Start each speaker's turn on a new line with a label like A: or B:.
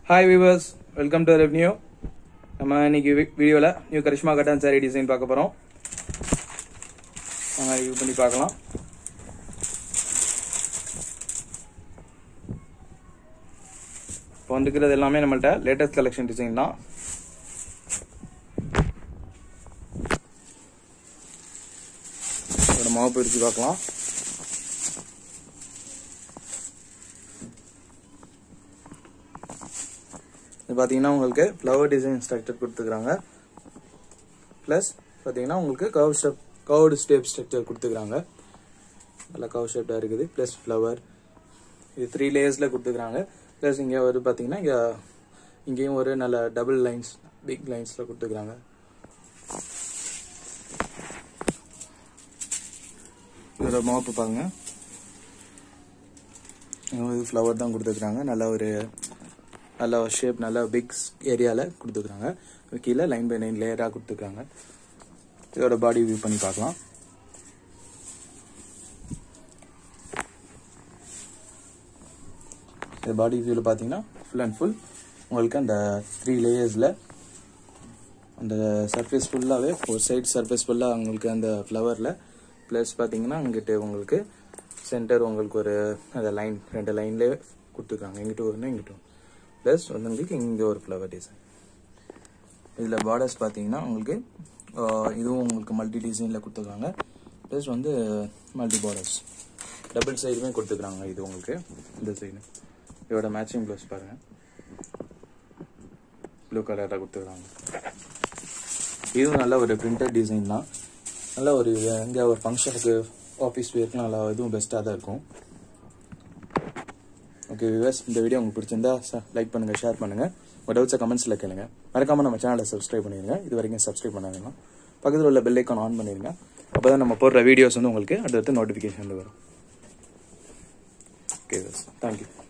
A: hi viewers welcome to ரெவ்னியூ நம்ம இன்னைக்கு வீடியோவில் new Karishma cotton sari design பார்க்க போகிறோம் நம்ம ரிவ்யூ பண்ணி பார்க்கலாம் இப்போ வந்துக்கிறது எல்லாமே நம்மள்ட்ட லேட்டஸ்ட் கலெக்ஷன் டிசைன் தான் இதோட மாவு பிரித்து பார்க்கலாம் இது பார்த்தீங்கன்னா உங்களுக்கு ஃப்ளவர் டிசைன் ஸ்ட்ரக்சர் கொடுத்துக்கிறாங்க ப்ளஸ் பார்த்தீங்கன்னா உங்களுக்கு curve step curved step structure கொடுத்துக்கிறாங்க நல்லா கர்வ் ஷேப்டாக இருக்குது ப்ளஸ் ஃப்ளவர் இது த்ரீ லேயர்ஸில் கொடுத்துக்கிறாங்க ப்ளஸ் இங்கே வந்து பார்த்தீங்கன்னா இங்கே இங்கேயும் ஒரு நல்ல டபுள் லைன்ஸ் பிக் லைன்ஸில் கொடுத்துக்கிறாங்க இதோட மாப்பு பாருங்க இது ஃப்ளவர் தான் கொடுத்துருக்குறாங்க நல்ல ஒரு நல்ல ஒரு ஷேப் நல்ல பிக் ஏரியாவில் கொடுத்துருக்குறாங்க கீழே லைன் பை லைன் லேயராக கொடுத்துருக்காங்க இதோட பாடி வியூ பண்ணி பார்க்கலாம் இது பாடி வியூவில் பார்த்தீங்கன்னா ஃபுல் அண்ட் ஃபுல் உங்களுக்கு அந்த த்ரீ லேயர்ஸில் அந்த சர்ஃபேஸ் ஃபுல்லாகவே ஒரு சைடு சர்ஃபேஸ் ஃபுல்லாக உங்களுக்கு அந்த ஃப்ளவரில் ப்ளஸ் பார்த்தீங்கன்னா அங்கிட்டு உங்களுக்கு சென்டர் உங்களுக்கு ஒரு அந்த லைன் ரெண்டு லைன்லேயே கொடுத்துருக்காங்க இங்கிட்டு ஒன்று இங்கிட்டு ஒன்று ப்ளஸ் வந்து உங்களுக்கு இங்கே ஒரு ஃப்ளவர் டிசைன் இதில் பார்டர்ஸ் பார்த்தீங்கன்னா உங்களுக்கு இதுவும் உங்களுக்கு மல்டி டிசைனில் கொடுத்துருக்காங்க ப்ளஸ் வந்து மல்டி பார்டர்ஸ் டபுள் சைடுமே கொடுத்துருக்காங்க இது உங்களுக்கு இந்த சைடு இதோட மேட்சிங் ப்ளவுஸ் பாருங்கள் ப்ளூ கலரில் கொடுத்துருக்காங்க இதுவும் நல்ல ஒரு பிரிண்டட் டிசைன் தான் நல்ல ஒரு எங்கே ஒரு ஃபங்க்ஷனுக்கு ஆஃபீஸ் வேர்க்கு நல்லா இதுவும் பெஸ்ட்டாக தான் இருக்கும் ஓகே விவர்ஸ் இந்த வீடியோ உங்களுக்கு பிடிச்சிருந்தா லைக் பண்ணுங்கள் ஷேர் பண்ணுங்கள் உங்கள் டவுட்ஸை கமெண்ட்ஸில் கேளுங்க மறக்காமல் நம்ம சேனலை சப்ஸ்கிரைப் பண்ணிடுங்க இது வரைக்கும் சப்ஸ்கிரைப் பண்ணாங்கன்னா பக்கத்தில் உள்ள பெல் ஐக்கான் ஆன் பண்ணிடுங்க அப்போ தான் நம்ம போடுற வீடியோஸ் வந்து உங்களுக்கு அடுத்தடுத்து நோட்டிஃபிகேஷன் வரும் ஓகே விவர்ஸ் தேங்க்யூ